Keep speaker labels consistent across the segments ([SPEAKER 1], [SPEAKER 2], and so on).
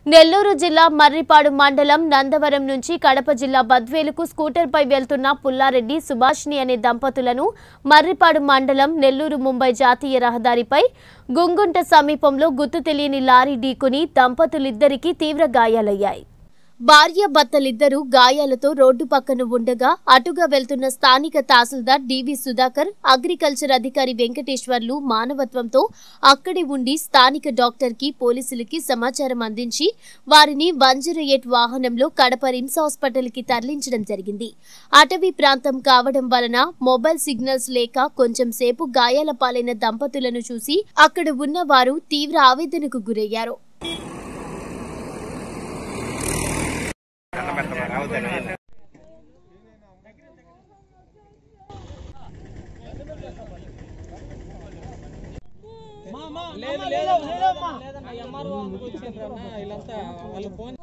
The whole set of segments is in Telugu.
[SPEAKER 1] నెల్లూరు జిల్లా మర్రిపాడు మండలం నందవరం నుంచి కడప జిల్లా బద్వేలుకు స్కూటర్పై వెళ్తున్న పుల్లారెడ్డి సుభాష్ని అనే దంపతులను మర్రిపాడు మండలం నెల్లూరు ముంబై జాతీయ రహదారిపై గుంగుంట సమీపంలో గుర్తు తెలియని లారీ ఢీకొని దంపతులిద్దరికీ తీవ్ర గాయాలయ్యాయి భార్య భర్తలిద్దరూ గాయాలతో రోడ్డు పక్కన ఉండగా అటుగా వెళ్తున్న స్థానిక తహసీల్దార్ డివి సుధాకర్ అగ్రికల్చర్ అధికారి వెంకటేశ్వర్లు మానవత్వంతో అక్కడే ఉండి స్థానిక డాక్టర్ కి పోలీసులకి సమాచారం అందించి వారిని వన్ జీరో ఎయిట్ వాహనంలో కడప రిమ్స్ హాస్పిటల్ కి తరలించడం జరిగింది అటవీ ప్రాంతం కావడం వలన మొబైల్ సిగ్నల్స్ లేక కొంచెం సేపు గాయాల పాలైన దంపతులను చూసి అక్కడ ఉన్న వారు తీవ్ర ఆవేదనకు గురయ్యారు
[SPEAKER 2] లేదు లేదు లేదమ్మా ఎంఆర్ఓ అందుకు వచ్చిండ్రన్నా వీళ్ళంతా వాళ్ళు ఫోన్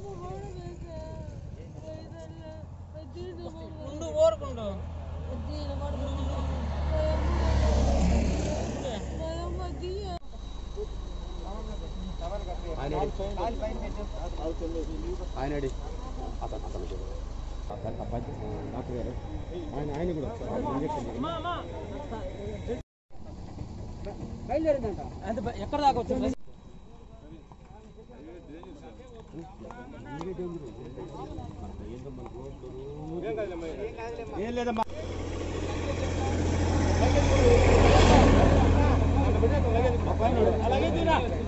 [SPEAKER 2] ఉండు ఊరుకుండు
[SPEAKER 3] ఆయన అడి అతను అతను చూడు. అతను అబ్బాయి డాక్టర్ గారు ఆయన ఆయన కూడా ఒకసారి ఇంజక్షన్ చేయండి.
[SPEAKER 2] అంటే బ- ఎక్కడ దాకా వచ్చింది
[SPEAKER 3] ఏం లేదమ్మా
[SPEAKER 2] అలాగే తీరా